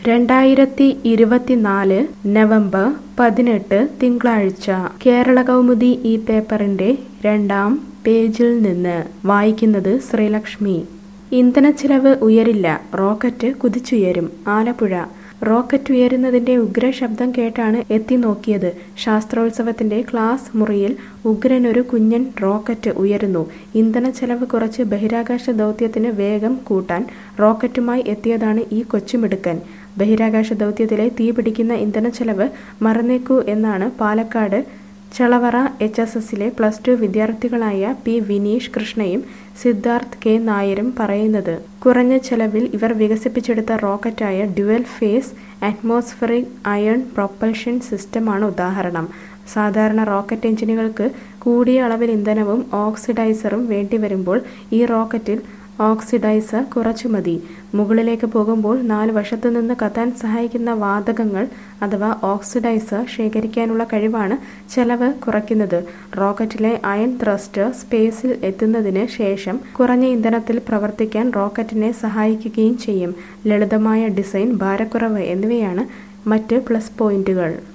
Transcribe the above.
രണ്ടായിരത്തി ഇരുപത്തിനാല് നവംബർ പതിനെട്ട് തിങ്കളാഴ്ച കേരള കൗമുദി ഈ പേപ്പറിന്റെ രണ്ടാം പേജിൽ നിന്ന് വായിക്കുന്നത് ശ്രീലക്ഷ്മി ഇന്ധനച്ചിലവ് ഉയരില്ല റോക്കറ്റ് കുതിച്ചുയരും ആലപ്പുഴ റോക്കറ്റ് ഉയരുന്നതിന്റെ ഉഗ്രശബ്ദം കേട്ടാണ് എത്തി നോക്കിയത് ശാസ്ത്രോത്സവത്തിന്റെ ക്ലാസ് മുറിയിൽ ഉഗ്രനൊരു കുഞ്ഞൻ റോക്കറ്റ് ഉയരുന്നു ഇന്ധനച്ചെലവ് കുറച്ച് ബഹിരാകാശ ദൗത്യത്തിന് വേഗം കൂട്ടാൻ റോക്കറ്റുമായി എത്തിയതാണ് ഈ കൊച്ചുമിടുക്കൻ ബഹിരാകാശ ദൗത്യത്തിലെ തീപിടിക്കുന്ന ഇന്ധനച്ചെലവ് മറന്നേക്കൂ എന്നാണ് പാലക്കാട് ചളവറ എച്ച് എസ് എസിലെ പ്ലസ് ടു വിദ്യാർത്ഥികളായ പി വിനീഷ് കൃഷ്ണയും സിദ്ധാർത്ഥ് കെ നായരും പറയുന്നത് കുറഞ്ഞ ചെലവിൽ ഇവർ വികസിപ്പിച്ചെടുത്ത റോക്കറ്റായ dual phase atmospheric ion propulsion സിസ്റ്റമാണ് ഉദാഹരണം സാധാരണ റോക്കറ്റ് എഞ്ചിനുകൾക്ക് കൂടിയ അളവിൽ ഇന്ധനവും ഓക്സിഡൈസറും വേണ്ടിവരുമ്പോൾ ഈ റോക്കറ്റിൽ ഓക്സിഡൈസർ കുറച്ചു മതി മുകളിലേക്ക് പോകുമ്പോൾ നാല് വശത്തു നിന്ന് കത്താൻ സഹായിക്കുന്ന വാതകങ്ങൾ അഥവാ ഓക്സിഡൈസർ ശേഖരിക്കാനുള്ള കഴിവാണ് ചെലവ് കുറയ്ക്കുന്നത് റോക്കറ്റിലെ അയൺ ത്രസ്റ്റർ സ്പേസിൽ എത്തുന്നതിന് ശേഷം കുറഞ്ഞ ഇന്ധനത്തിൽ പ്രവർത്തിക്കാൻ റോക്കറ്റിനെ സഹായിക്കുകയും ചെയ്യും ലളിതമായ ഡിസൈൻ ഭാരക്കുറവ് എന്നിവയാണ് മറ്റ് പ്ലസ് പോയിന്റുകൾ